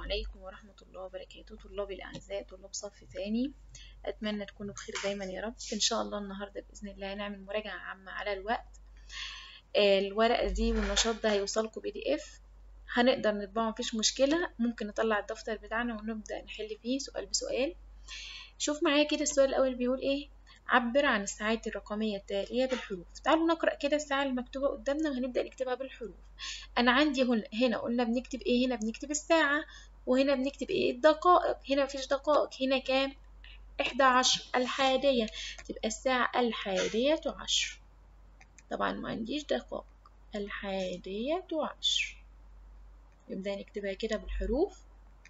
عليكم ورحمة الله وبركاته طلاب الأعزاء طلاب صف ثاني أتمنى تكونوا بخير دايما يا رب إن شاء الله النهاردة بإذن الله هنعمل مراجعة عامة على الوقت آه، الورقة دي والنشاط ده هيوصلكوا بي دي اف هنقدر نطبعه مفيش مشكلة ممكن نطلع الدفتر بتاعنا ونبدأ نحل فيه سؤال بسؤال شوف معايا كده السؤال الأول بيقول إيه عبر عن الساعات الرقمية التالية بالحروف تعالوا نقرأ كده الساعة المكتوبة قدامنا وهنبدأ نكتبها بالحروف أنا عندي هنا, هنا قلنا بنكتب إيه هنا بنكتب الساعة وهنا بنكتب إيه الدقائق هنا مفيش دقائق هنا كام إحدى عشر الحادية تبقى الساعة الحادية عشر طبعا ما عنديش دقائق الحادية عشر نبدأ نكتبها كده بالحروف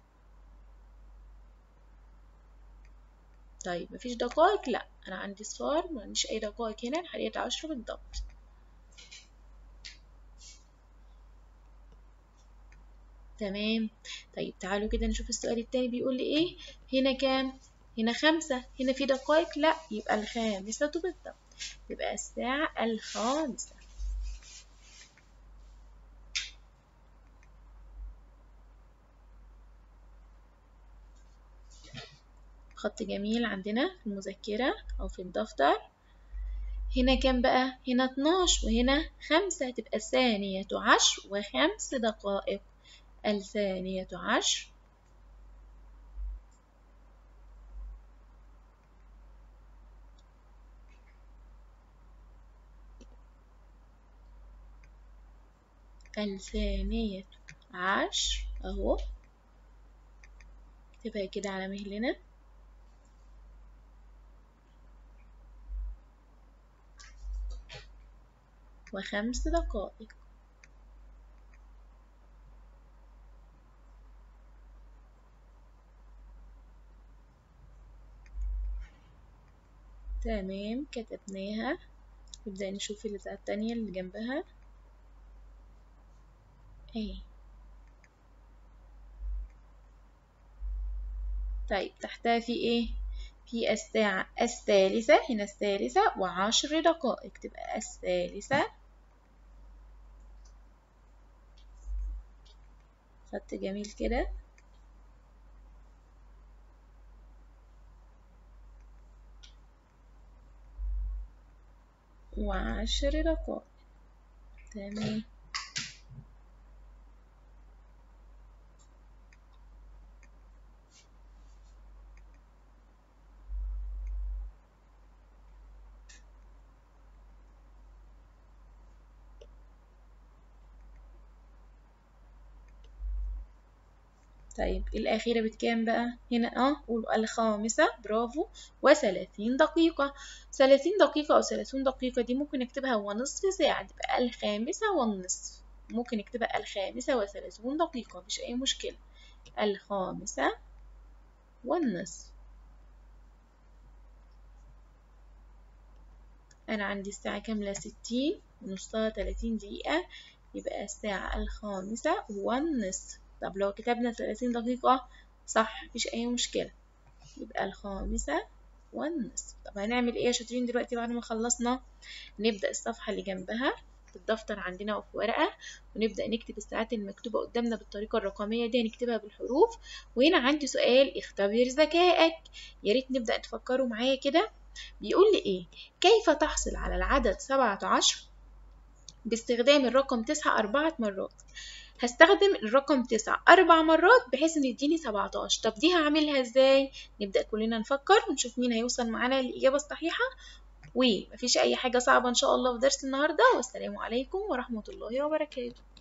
طيب مفيش دقائق لا انا عندي صفار ما عنديش اي دقائق هنا الحادية عشر بالضبط تمام طيب تعالوا كده نشوف السؤال التاني بيقول لي ايه هنا كام هنا خمسة هنا في دقائق لا يبقى الخامسة بالضبط يبقى الساعة الخامسة خط جميل عندنا في المذكرة أو في الدفتر هنا كام بقى؟ هنا 12 وهنا خمسة تبقى الثانية عشر وخمس دقائق الثانية عشر الثانية عشر أهو اكتبها كده على مهلنا وخمس دقائق تمام كتبناها نبدأ نشوف الإذاعة التانية اللي جنبها اهي طيب تحتها في ايه في الساعة الثالثة هنا الثالثة وعشر دقائق تبقى الثالثة خط جميل كده وعشر دقائق تمام طيب الأخيرة بكام بقى؟ هنا اه قولوا الخامسة برافو وثلاثين دقيقة ثلاثين دقيقة أو ثلاثون دقيقة دي ممكن نكتبها ونصف ساعة تبقى الخامسة والنصف ممكن نكتبها الخامسة وثلاثون دقيقة مفيش أي مشكلة الخامسة والنصف أنا عندي الساعة كاملة ستين ونصها تلاتين دقيقة يبقى الساعة الخامسة والنصف طب لو كتبنا ثلاثين دقيقة صح مفيش أي مشكلة يبقى الخامسة والنصف طب هنعمل ايه يا شاطرين دلوقتي بعد ما خلصنا نبدأ الصفحة اللي جنبها في الدفتر عندنا وفي ورقة ونبدأ نكتب الساعات المكتوبة قدامنا بالطريقة الرقمية دي هنكتبها بالحروف وهنا عندي سؤال اختبر ذكائك يا ريت نبدأ تفكروا معايا كده بيقول لي ايه كيف تحصل على العدد سبعة عشر باستخدام الرقم تسعة أربعة مرات هستخدم الرقم تسعة أربع مرات بحيث إن يديني سبعتاشر طب دي هعملها إزاي؟ نبدأ كلنا نفكر ونشوف مين هيوصل معانا للإجابة الصحيحة ومفيش أي حاجة صعبة إن شاء الله في درس النهاردة والسلام عليكم ورحمة الله وبركاته